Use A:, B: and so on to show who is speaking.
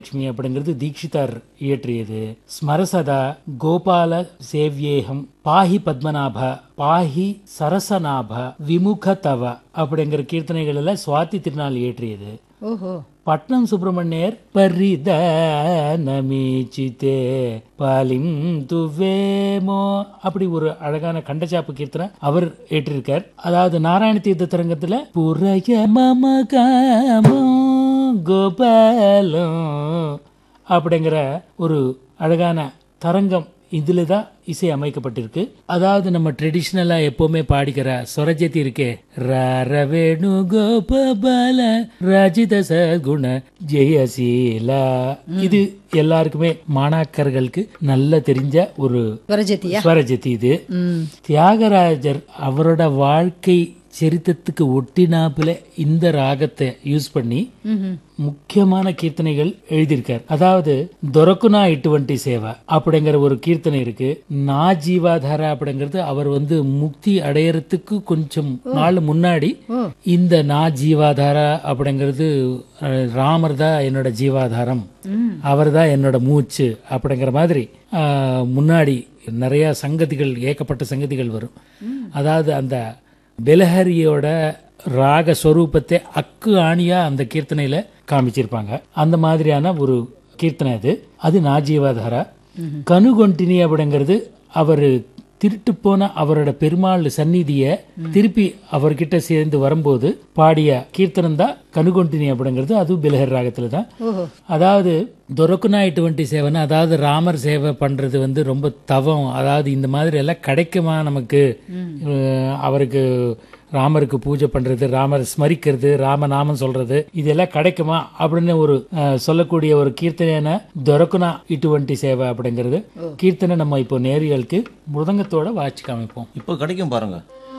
A: லட்சுமி அப்படிங்கிறது தீட்சிதார் இயற்றியது ஸ்மரசதா கோபால சேவ்யேகம் பாஹி பத்மநாப பாஹி சரசநாப விமுக தவ அப்படிங்கிற கீர்த்தனைகள் எல்லாம் சுவாதி திருநாள் இயற்றியது
B: ஓஹோ
A: பட்னம் சுப்பிரமணியர் பரிதனமீச்சித்தே பாலிம் துவேமோ அப்படி ஒரு அழகான கண்டச்சாப்பு கீர்த்தனை அவர் ஏற்றிருக்கார் அதாவது நாராயண தீர்த்த தரங்கத்துல புறைய மமகாமோ கோபாலம் அப்படிங்கிற ஒரு அழகான தரங்கம் இதுல தான் இசை அமைக்கப்பட்டிருக்கு அதாவது நம்ம ட்ரெடிஷ்னலா எப்பவுமே பாடிக்கிற சொரஜதி இருக்கே ரவேணு கோபால ரஜித சகுண ஜெயசீலா இது எல்லாருக்குமே மாணாக்கர்களுக்கு நல்ல தெரிஞ்ச ஒரு
B: வரஜத்தியா
A: ஸ்வரஜதி இது
B: ம்
A: தியாகராஜர் அவரோட வாழ்க்கை சரித்திரத்துக்கு ஒட்டினாப்புல இந்த ராகத்தை யூஸ் பண்ணி
B: ம்ஹும்.
A: முக்கியமான கீர்த்தனைகள் எழுதியிருக்கார் அதாவது தொரக்குனா இட்டுவண்டி சேவை அப்படிங்கிற ஒரு கீர்த்தனை இருக்கு நா ஜீவாதாரா அப்படிங்கிறது அவர் வந்து முக்தி அடையறதுக்கு கொஞ்சம் நாள் முன்னாடி இந்த நா ஜீவாதாரா அப்படிங்கிறது அஹ், ராமர் தான் என்னோட ஜீவாதாரம் அவர் தான் என்னோட மூச்சு அப்படிங்கிற மாதிரி அஹ், முன்னாடி நிறைய சங்கதிகள் ஏகப்பட்ட சங்கதிகள் வரும் அதாவது அந்த பெலஹரியோட ராக ஸ்வரூபத்தை அக்கு ஆணியா அந்த கீர்த்தனையில காமிச்சிருப்பாங்க அந்த மாதிரியான ஒரு கீர்த்தனை அது அது நாஜீவாதாரா கனுகொண்டினி அப்படிங்கிறது அவர் திருட்டு போன அவரோட பெருமாள் சந்நிதிய திருப்பி அவர்கிட்ட சேர்ந்து வரும்போது பாடிய கீர்த்தனம் தான் கனுகொண்டினி அப்படிங்கிறது அதுவும் பிலஹர் ராகத்துல தான்
B: ஓஹோ
A: அதாவது துரக்குனா டுவெண்ட்டி செவன் அதாவது ராமர் சேவை பண்றது வந்து ரொம்ப தவம் அதாவது இந்த மாதிரி எல்லாம் கிடைக்குமா நமக்கு அஹ் அவருக்கு ராமருக்கு பூஜை பண்றது ராமர் ஸ்மரிக்கிறது ராமநாமம் சொல்றது இதெல்லாம் கிடைக்குமா அப்படின்னு ஒரு அஹ், சொல்லக்கூடிய ஒரு கீர்த்தனையான துரக்குனா டுவெண்ட்டி சேவை அப்படிங்கிறது கீர்த்தனை நம்ம இப்போ நேரியலுக்கு மிருதங்கத்தோட வாட்சி காமிப்போம்
C: இப்போ கிடைக்கும் பாருங்க